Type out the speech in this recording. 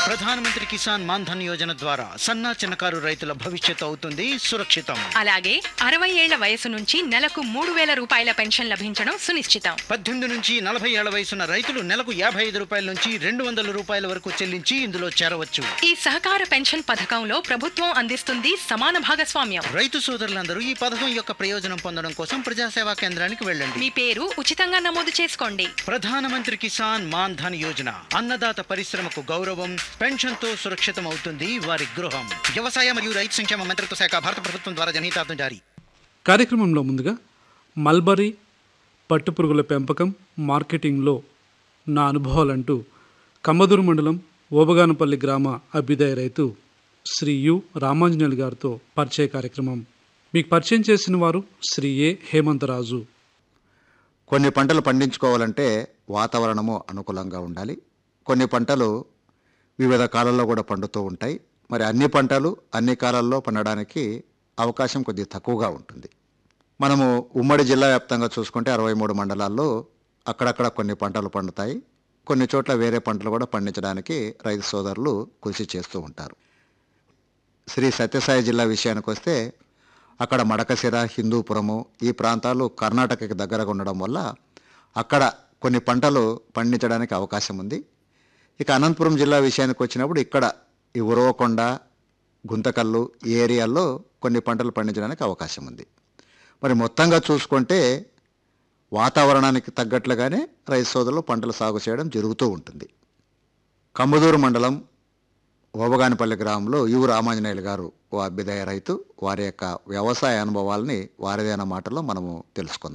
ప్రధానమంత్రి కిసాన్ మాన్ ధన్ యోజన ద్వారా సన్నా చిన్నకారు రైతుల భవిష్యత్తు అవుతుంది సురక్షితం అలాగే అరవై ఏళ్ల వయసు నుంచి నెలకు మూడు వేల రూపాయల పెన్షన్ లభించడం సునిశ్చితం పద్దెనిమిది నుంచి నలభై ఏళ్ల వయసున్న రైతులు నెలకు యాభై ఐదు రూపాయల నుంచి రెండు వందల రూపాయల వరకు చెల్లించి ఇందులో చేరవచ్చు ఈ సహకార పెన్షన్ పథకంలో ప్రభుత్వం అందిస్తుంది సమాన భాగస్వామ్యం రైతు సోదరులందరూ ఈ పథకం యొక్క ప్రయోజనం పొందడం కోసం ప్రజాసేవా కేంద్రానికి వెళ్ళండి మీ పేరు ఉచితంగా నమోదు చేసుకోండి ప్రధానమంత్రి కిసాన్ మాన్ ధన్ యోజన అన్నదాత పరిశ్రమకు గౌరవం పెన్షన్తో సురక్షితం అవుతుంది వారి గృహం వ్యవసాయ మరియు రైతు సంక్షేమ మంత్రిత్వ శాఖ భారత ప్రభుత్వం ద్వారా జనహితార్థం జారీ కార్యక్రమంలో ముందుగా మల్బరీ పట్టుపురుగుల పెంపకం మార్కెటింగ్లో నా అనుభవాలంటూ కమ్మదూరు మండలం ఓబగానపల్లి గ్రామ అభ్యుదయ రైతు శ్రీ యు రామాంజనేయులు గారితో పరిచయ కార్యక్రమం మీకు పరిచయం చేసిన వారు శ్రీ ఏ హేమంతరాజు కొన్ని పంటలు పండించుకోవాలంటే వాతావరణము అనుకూలంగా ఉండాలి కొన్ని పంటలు వివిధ కాలాల్లో కూడా పండుతూ ఉంటాయి మరి అన్ని పంటలు అన్ని కాలాల్లో పండడానికి అవకాశం కొద్దిగా తక్కువగా ఉంటుంది మనము ఉమ్మడి జిల్లా వ్యాప్తంగా చూసుకుంటే అరవై మూడు మండలాల్లో అక్కడక్కడ కొన్ని పంటలు పండుతాయి కొన్ని చోట్ల వేరే పంటలు కూడా పండించడానికి రైతు సోదరులు కృషి చేస్తూ ఉంటారు శ్రీ సత్యసాయి జిల్లా విషయానికి వస్తే అక్కడ మడకశిర హిందూపురము ఈ ప్రాంతాలు కర్ణాటకకి దగ్గరగా ఉండడం వల్ల అక్కడ కొన్ని పంటలు పండించడానికి అవకాశం ఉంది ఇక అనంతపురం జిల్లా విషయానికి వచ్చినప్పుడు ఇక్కడ ఈ ఉరవకొండ గుంతకల్లు ఈ ఏరియాల్లో కొన్ని పంటలు పండించడానికి అవకాశం ఉంది మరి మొత్తంగా చూసుకుంటే వాతావరణానికి తగ్గట్లుగానే రైతు సోదరులు పంటలు సాగు చేయడం జరుగుతూ ఉంటుంది కమ్మదూరు మండలం ఓబగానిపల్లి గ్రామంలో యు రామాంజనేయులు గారు ఓ అభ్యుదయ రైతు వారి యొక్క వ్యవసాయ అనుభవాల్ని వారిదైన మాటలో మనము తెలుసుకుందాం